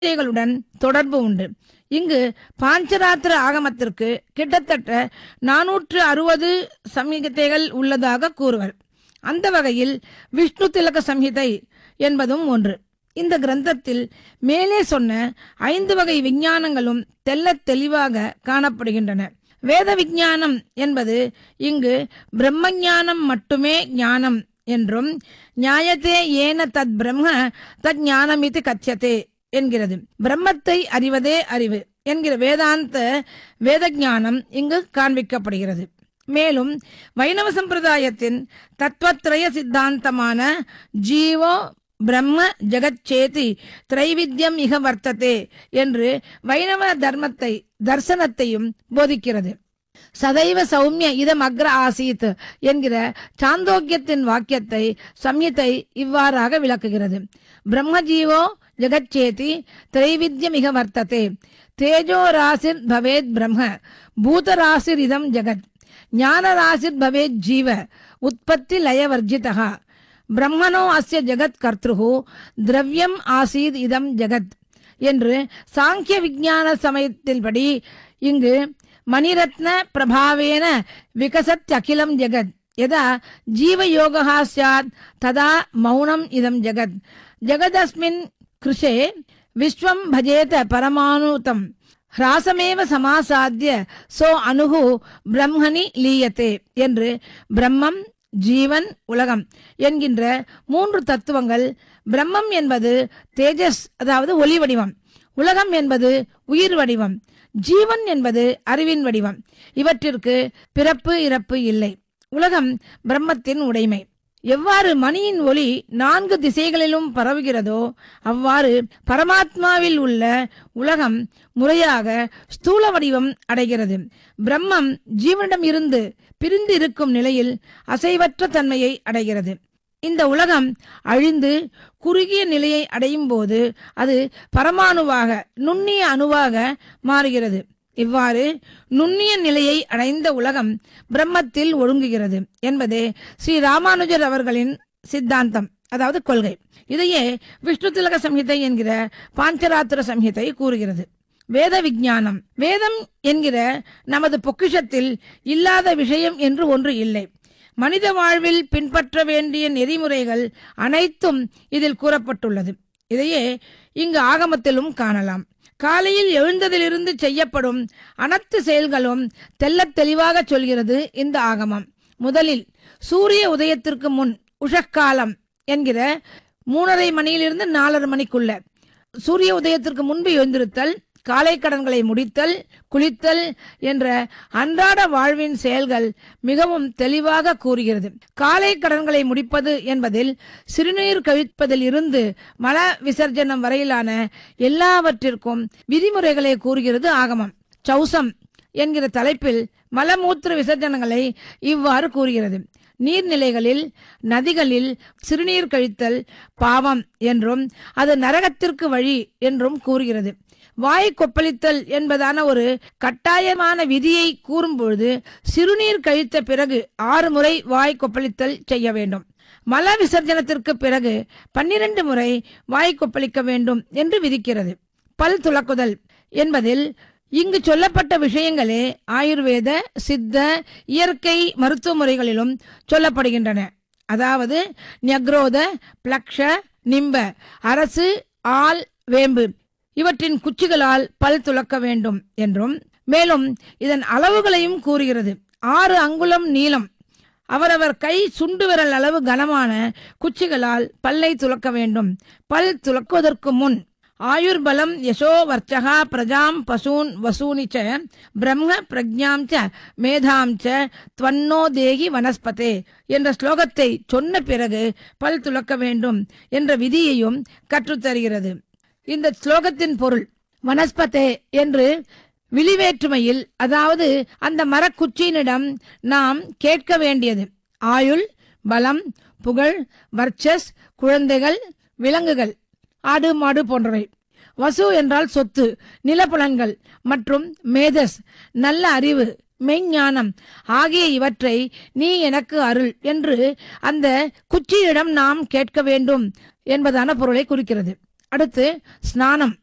சம்ஹிதைகளுடன் தொடர்பு உண்டு இங்கு பாஞ்சராத்திர ஆகமத்திற்கு கிட்டத்தட்ட நானூற்று அறுபது சம்ஹிதைகள் உள்ளதாக கூறுவர் அந்த வகையில் விஷ்ணு திலக சம்ஹிதை என்பதும் ஒன்று இந்த கிரந்தத்தில் மேலே சொன்ன ஐந்து வகை விஞ்ஞானங்களும் தெள்ளத் தெளிவாக காணப்படுகின்றன வேத விஞ்ஞானம் என்பது இங்கு பிரம்மஞானம் மட்டுமே ஞானம் என்றும் நியாயத்தே ஏன தத் பிரம்ம தத் ஞானமித்து கச்சதே என்கிறது பிரம்மத்தை அறிவதே அறிவு என்கிற வேதாந்த வேத ஞானம் இங்கு காண்பிக்கப்படுகிறது மேலும் வைணவ சம்பிரதாயத்தின் தத்துவத்ரய சித்தாந்தமான ஜீவோ பிரம்ம ஜெகச்சேதி திரைவித்யம் இக வர்த்ததே என்று வைணவ தர்மத்தை தர்சனத்தையும் போதிக்கிறது சதைவ சௌமிய இதம் அக்ர ஆசீத் என்கிற சாந்தோக்கியத்தின் வாக்கியத்தை சம்யத்தை இவ்வாறாக விளக்குகிறது பிரம்மஜீவோ ஜெகச்சேதி திரைவித்யமிக வர்த்ததே தேஜோ ராசிர் பவேத் பிரம்ம பூதராசிர் இதம் ஜெகத் ஞான ராசிர் பவேத் ஜீவ உற்பத்தி லயவர்ஜிதா பிரம்மனோ அஸ்ய ஜெகத் கர்த்ருஹு திரவியம் ஆசீத் இதம் ஜெகத் என்று சாங்கிய விஞ்ஞான சமயத்தின்படி இங்கு மணிரத்ன பிரபாவேன விகசத் அகிலம் ஜெகத் யதா ஜீவயோகா ஸ்யாத் ததா மௌனம் இதம் ஜெகத் ஜெகதஸ்மின் கிருஷே விஸ்வம் பஜேத பரமானுதம் ஹ்ராசமேவ சமாசாத்திய சோ அணுகு பிரம்மணி லீயத்தே என்று பிரம்மம் ஜீவன் உலகம் என்கின்ற மூன்று தத்துவங்கள் பிரம்மம் என்பது தேஜஸ் அதாவது ஒளி வடிவம் உலகம் என்பது உயிர் வடிவம் ஜீவன் என்பது அறிவின் வடிவம் இவற்றிற்கு பிறப்பு இறப்பு இல்லை உலகம் பிரம்மத்தின் உடைமை எவ்வாறு மணியின் ஒளி நான்கு திசைகளிலும் பரவுகிறதோ அவ்வாறு பரமாத்மாவில் உள்ள உலகம் முறையாக ஸ்தூல வடிவம் அடைகிறது பிரம்மம் ஜீவனிடம் இருந்து பிரிந்து இருக்கும் நிலையில் அசைவற்ற தன்மையை அடைகிறது இந்த உலகம் அழிந்து குறுகிய நிலையை அடையும் போது அது பரமாணுவாக நுண்ணிய அணுவாக மாறுகிறது இவ்வாறு நுண்ணிய நிலையை அடைந்த உலகம் பிரம்மத்தில் ஒழுங்குகிறது என்பதே ஸ்ரீ ராமானுஜர் அவர்களின் சித்தாந்தம் அதாவது கொள்கை இதையே விஷ்ணு திலக சம்ஹிதை என்கிற பாஞ்சராத்திர சம்ஹிதை கூறுகிறது வேத விஞ்ஞானம் வேதம் என்கிற நமது பொக்கிஷத்தில் இல்லாத விஷயம் என்று ஒன்று இல்லை மனித வாழ்வில் பின்பற்ற வேண்டிய நெறிமுறைகள் அனைத்தும் இதில் கூறப்பட்டுள்ளது இதையே இங்கு ஆகமத்திலும் காணலாம் காலையில் எழுந்ததிலிருந்து செய்யப்படும் அனைத்து செயல்களும் தெள்ளத் தெளிவாக சொல்கிறது இந்த ஆகமம் முதலில் சூரிய உதயத்திற்கு முன் உஷக்காலம் என்கிற மூணரை மணியிலிருந்து நாலரை மணிக்குள்ள சூரிய உதயத்திற்கு முன்பு எழுந்திருத்தல் காலை கடன்களை முடித்தல் குளித்தல் என்ற அன்றாட வாழ்வின் செயல்கள் மிகவும் தெளிவாக கூறுகிறது காலை கடன்களை முடிப்பது என்பதில் சிறுநீர் கழிப்பதில் இருந்து மல விசர்ஜனம் வரையிலான எல்லாவற்றிற்கும் விதிமுறைகளை கூறுகிறது ஆகமம் சௌசம் என்கிற தலைப்பில் மலமூத்திர விசர்ஜனங்களை இவ்வாறு கூறுகிறது நீர்நிலைகளில் நதிகளில் சிறுநீர் கழித்தல் பாவம் என்றும் அது நரகத்திற்கு வழி என்றும் கூறுகிறது வாய் கொப்பளித்தல் என்பதான ஒரு கட்டாயமான விதியை கூறும்பொழுது சிறுநீர் கழித்த பிறகு ஆறு முறை வாய் கொப்பளித்தல் செய்ய வேண்டும் மல விசர்ஜனத்திற்கு பிறகு பன்னிரண்டு முறை வாய் கொப்பளிக்க வேண்டும் என்று விதிக்கிறது பல் துலக்குதல் என்பதில் இங்கு சொல்லப்பட்ட விஷயங்களே ஆயுர்வேத சித்த இயற்கை மருத்துவ முறைகளிலும் சொல்லப்படுகின்றன அதாவது ஞக்ரோத பிளக்ஷ நிம்ப அரசு ஆல் வேம்பு இவற்றின் குச்சிகளால் பல் துலக்க வேண்டும் என்றும் மேலும் இதன் அளவுகளையும் கூறுகிறது ஆறு அங்குலம் நீளம் அவரவர் கை சுண்டு விரல் அளவு கனமான குச்சிகளால் பல்லை துலக்க வேண்டும் பல் துலக்குவதற்கு முன் ஆயுர்பலம் யசோ வர்ச்சகா பிரஜாம் பசூன் வசூனி ச பிரம்ம பிரஜாம் ச மேதாம் ச துவன்னோ தேகி வனஸ்பதே என்ற ஸ்லோகத்தை சொன்ன பிறகு பல் துலக்க வேண்டும் என்ற விதியையும் கற்றுத்தருகிறது இந்த ஸ்லோகத்தின் பொருள் வனஸ்பதே என்று விழிவேற்றுமையில் அதாவது அந்த மரக்குச்சியினிடம் நாம் கேட்க வேண்டியது ஆயுள் பலம் புகழ் வர்ச்சஸ் குழந்தைகள் விலங்குகள் ஆடு மாடு போன்றவை வசு என்றால் சொத்து நிலப்புலன்கள் மற்றும் மேதஸ் நல்ல அறிவு மெய்ஞானம் ஆகிய இவற்றை நீ எனக்கு அருள் என்று அந்த குச்சியிடம் நாம் கேட்க வேண்டும் என்பதான பொருளை குறிக்கிறது அடுத்து ஸ்நானம்